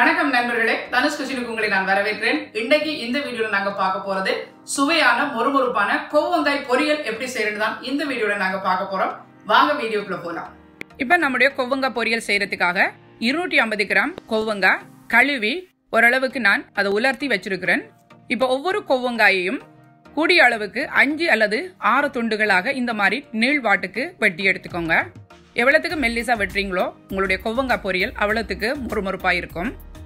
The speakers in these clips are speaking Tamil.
வணக்கம் நண்பர்களே தனுஷ் கிச்சனுக்கு உங்களை நான் வரவேற்கிறேன் இன்னைக்கு இந்த வீடியோல நாங்க பார்க்க போறது சுவையான மொறுமொறுப்பான கோவங்காய் பொரியல் எப்படி செய்யறது தான் இந்த வீடியோல நாங்க பார்க்க போறோம் வாங்க வீடியோக்குள்ள போலாம் இப்ப நம்முடைய கொவ்வங்காய் பொரியல் செய்யறதுக்காக இருநூற்றி ஐம்பது கிராம் கொவ்வங்காய் கழுவி ஓரளவுக்கு நான் அதை உலர்த்தி வச்சிருக்கிறேன் இப்ப ஒவ்வொரு கொவ்வங்காயையும் கூடிய அளவுக்கு அஞ்சு அல்லது ஆறு துண்டுகளாக இந்த மாதிரி நீள்வாட்டுக்கு வெட்டி எடுத்துக்கோங்க எவ்வளவுக்கு மெல்லிசா வெட்டுறீங்களோ உங்களுடைய கொவ்வங்காய் பொரியல் அவ்வளவுக்கு முறுமுறுப்பா இருக்கும்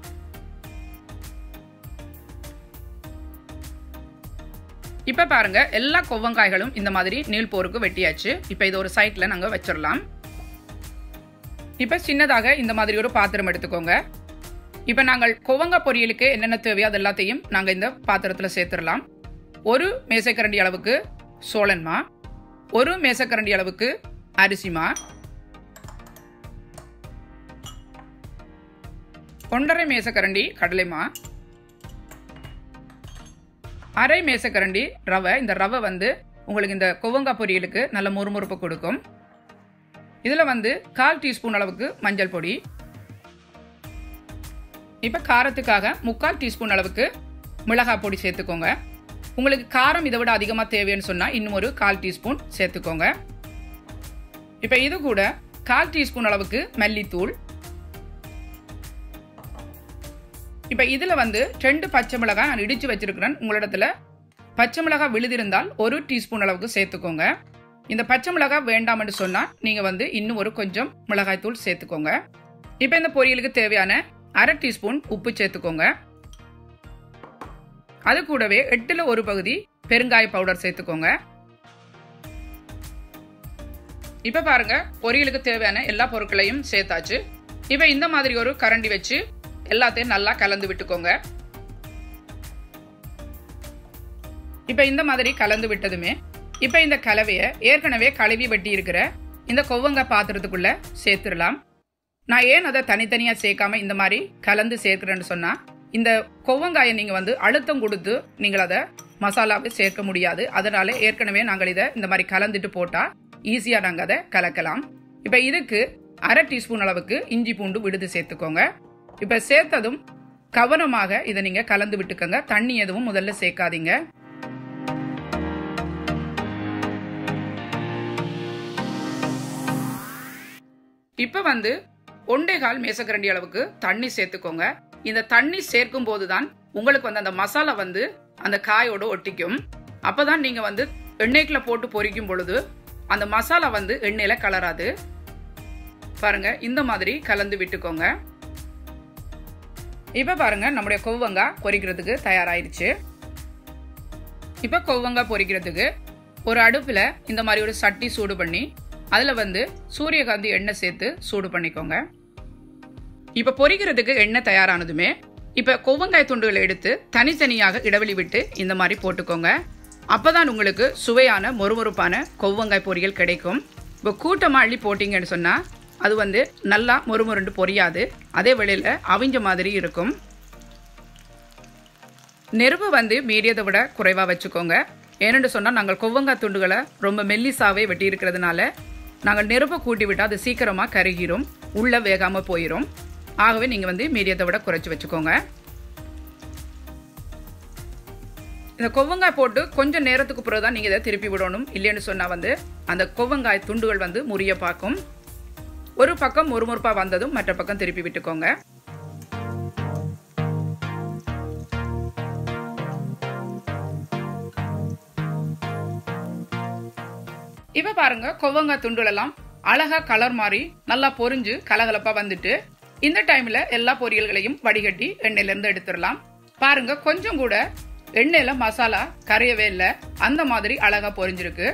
இப்ப பாருங்க எல்லா கொவ்வங்காய்களும் இந்த மாதிரி நீள் போருக்கு வெட்டியாச்சு இப்ப இது ஒரு சைட்ல நாங்க வச்சிடலாம் இப்ப சின்னதாக இந்த மாதிரி ஒரு பாத்திரம் எடுத்துக்கோங்க இப்ப நாங்கள் கொவங்க பொரியலுக்கு என்னென்ன தேவையோ அது எல்லாத்தையும் நாங்க இந்த பாத்திரத்துல சேர்த்துடலாம் ஒரு மேசைக்கரண்டி அளவுக்கு சோளன்மா ஒரு மேசக்கரண்டி அளவுக்கு அரிசிமா ஒன்றரை மேசக்கரண்டி கடலைமா அரை மேசக்கரண்டி ரவை இந்த ரவை வந்து உங்களுக்கு இந்த கொவங்கா பொரியலுக்கு நல்ல முறுமுறுப்பு கொடுக்கும் இதில் வந்து கால் டீஸ்பூன் அளவுக்கு மஞ்சள் பொடி இப்போ காரத்துக்காக முக்கால் டீஸ்பூன் அளவுக்கு மிளகாய் பொடி சேர்த்துக்கோங்க உங்களுக்கு காரம் இதை விட அதிகமாக தேவைன்னு சொன்னால் இன்னும் ஒரு கால் டீஸ்பூன் சேர்த்துக்கோங்க இப்போ இது கூட கால் டீஸ்பூன் அளவுக்கு மல்லித்தூள் இப்போ இதில் வந்து ரெண்டு பச்சை மிளகாய் நான் இடித்து வச்சிருக்கிறேன் உங்களிடத்துல பச்சை மிளகாய் விழுதிருந்தால் ஒரு டீஸ்பூன் அளவுக்கு சேர்த்துக்கோங்க இந்த பச்சை மிளகாய் வேண்டாம்னு சொன்னால் நீங்கள் வந்து இன்னும் ஒரு கொஞ்சம் மிளகாய் தூள் சேர்த்துக்கோங்க இப்போ இந்த பொரியலுக்கு தேவையான அரை டீஸ்பூன் உப்பு சேர்த்துக்கோங்க அது கூடவே எட்டுல ஒரு பகுதி பெருங்காய பவுடர் சேர்த்துக்கோங்க இப்ப பாருங்க பொரியலுக்கு தேவையான எல்லா பொருட்களையும் சேர்த்தாச்சு இப்ப இந்த மாதிரி ஒரு கரண்டி வச்சு எல்லாத்தையும் நல்லா கலந்து விட்டுக்கோங்க இப்ப இந்த மாதிரி கலந்து விட்டதுமே இப்ப இந்த கலவைய ஏற்கனவே கழுவி வெட்டி இருக்கிற இந்த கொவ்வங்காய் பாத்திரத்துக்குள்ள சேர்த்துடலாம் நான் ஏன் அதை தனித்தனியா சேர்க்காம இந்த மாதிரி கலந்து சேர்க்கிறேன்னு சொன்னா இந்த கொவ்வங்காயை நீங்க வந்து அழுத்தம் கொடுத்து நீங்கள் அதை மசாலாவை சேர்க்க முடியாது அதனால ஏற்கனவே நாங்கள் இதை இந்த மாதிரி கலந்துட்டு போட்டா ஈஸியா நாங்க அதை கலக்கலாம் இப்ப இதுக்கு அரை டீஸ்பூன் அளவுக்கு இஞ்சி பூண்டு விடுது சேர்த்துக்கோங்க இப்ப சேர்த்ததும் கவனமாக இதை நீங்க கலந்து விட்டுக்கோங்க தண்ணி எதுவும் முதல்ல சேர்க்காதீங்க இப்ப வந்து ஒன்றே கால் மேசக்கரண்டி அளவுக்கு தண்ணி சேர்த்துக்கோங்க இந்த தண்ணி சேர்க்கும் போதுதான் உங்களுக்கு வந்து அந்த மசாலா வந்து அந்த காயோட ஒட்டிக்கும் அப்பதான் நீங்க வந்து எண்ணெய்க்குள்ள போட்டு பொரிக்கும் பொழுது அந்த மசாலா வந்து எண்ணெயில கலராது பாருங்க இந்த மாதிரி கலந்து விட்டுக்கோங்க இப்ப பாருங்க நம்முடைய கொவ்வங்காய் பொரிக்கிறதுக்கு தயாராயிருச்சு இப்ப கொவ்வங்காய் பொரிக்கிறதுக்கு ஒரு அடுப்புல இந்த மாதிரி ஒரு சட்டி சூடு பண்ணி அதுல வந்து சூரியகாந்தி எண்ணெய் சேர்த்து சூடு பண்ணிக்கோங்க இப்ப பொரிக்கிறதுக்கு எண்ணெய் தயாரானதுமே இப்ப கொவ்வங்காய் துண்டுகளை எடுத்து தனித்தனியாக இடைவெளி விட்டு இந்த மாதிரி போட்டுக்கோங்க அப்பதான் உங்களுக்கு சுவையான மொறுமொறுப்பான கொவ்வங்காய் பொரியல் கிடைக்கும் இப்போ கூட்டமா அள்ளி போட்டீங்கன்னு சொன்னா அது வந்து நல்லா மொறுமொருண்டு பொரியாது அதே வேளையில அவிஞ்ச மாதிரி இருக்கும் நெருப்பு வந்து மீடியத்தை விட குறைவா வச்சுக்கோங்க ஏன்னு சொன்னா நாங்கள் கொவ்வங்காய் துண்டுகளை ரொம்ப மெல்லிசாவே வெட்டி இருக்கிறதுனால நாங்கள் நெருப்பை கூட்டி விட்டால் அது சீக்கிரமாக கருகிரும் உள்ள வேகாமல் போயிடும் ஆகவே நீங்கள் வந்து மீடியத்தை விட குறைச்சி வச்சுக்கோங்க இந்த கொவ்வங்காய் போட்டு கொஞ்சம் நேரத்துக்கு பிறகு தான் நீங்கள் இதை திருப்பி விடணும் இல்லைன்னு சொன்னால் வந்து அந்த கொவ்வங்காய் துண்டுகள் வந்து முறிய பார்க்கும் ஒரு பக்கம் முறுமுறுப்பாக வந்ததும் மற்ற பக்கம் திருப்பி விட்டுக்கோங்க இப்ப பாருங்க கொவ்வங்காய் துண்டுகள் எல்லாம் அழகா கலர் மாறி நல்லா பொரிஞ்சு கலகலப்பா வந்துட்டு இந்த டைம்ல எல்லா பொரியல்களையும் வடிகட்டி எண்ணெயில இருந்து எடுத்துடலாம் பாருங்க கொஞ்சம் கூட எண்ணெயில மசாலா கரையவே இல்லை அந்த மாதிரி அழகா பொரிஞ்சிருக்கு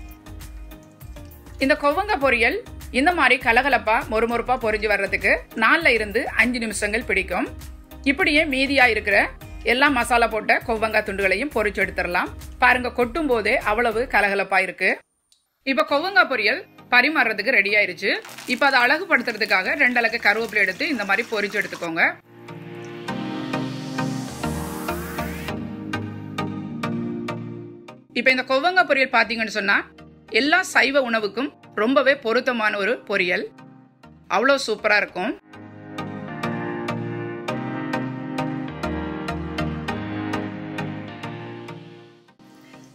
இந்த கொவ்வங்காய் பொரியல் இந்த மாதிரி கலகலப்பா மொறுமொறுப்பா பொரிஞ்சு வர்றதுக்கு நாலுல இருந்து அஞ்சு நிமிஷங்கள் பிடிக்கும் இப்படியே மீதியா இருக்கிற எல்லா மசாலா போட்ட கொவ்வங்காய் துண்டுகளையும் பொரிச்சு எடுத்துடலாம் பாருங்க கொட்டும் போதே அவ்வளவு கலகலப்பா இருக்கு இப்ப கொவ்வங்காய் பொரியல் பரிமாறுறதுக்கு ரெடி ஆயிருச்சு இப்ப அதை அழகுபடுத்துறதுக்காக ரெண்டு அழகு கருவேப்பிலை எடுத்து இந்த மாதிரி பொரிச்சு எடுத்துக்கோங்க இப்ப இந்த கொவ்வங்காய் பொரியல் பாத்தீங்கன்னு சொன்னா எல்லா சைவ உணவுக்கும் ரொம்பவே பொருத்தமான ஒரு பொரியல் அவ்வளோ சூப்பரா இருக்கும்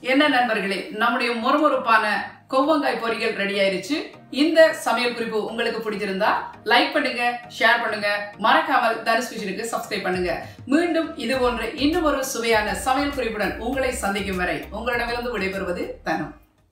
என்ன நண்பர்களே நம்முடைய மொறுமொறுப்பான கொவ்வங்காய் பொரியல் ரெடி ஆயிருச்சு இந்த சமையல் குறிப்பு உங்களுக்கு பிடிச்சிருந்தா லைக் பண்ணுங்க ஷேர் பண்ணுங்க மறக்காமல் தனுஷ் கிச்சனுக்கு சப்ஸ்கிரைப் பண்ணுங்க மீண்டும் இது போன்ற இன்னும் ஒரு சுவையான சமையல் குறிப்புடன் உங்களை சந்திக்கும் வரை உங்களிடமிருந்து விடைபெறுவது தனம்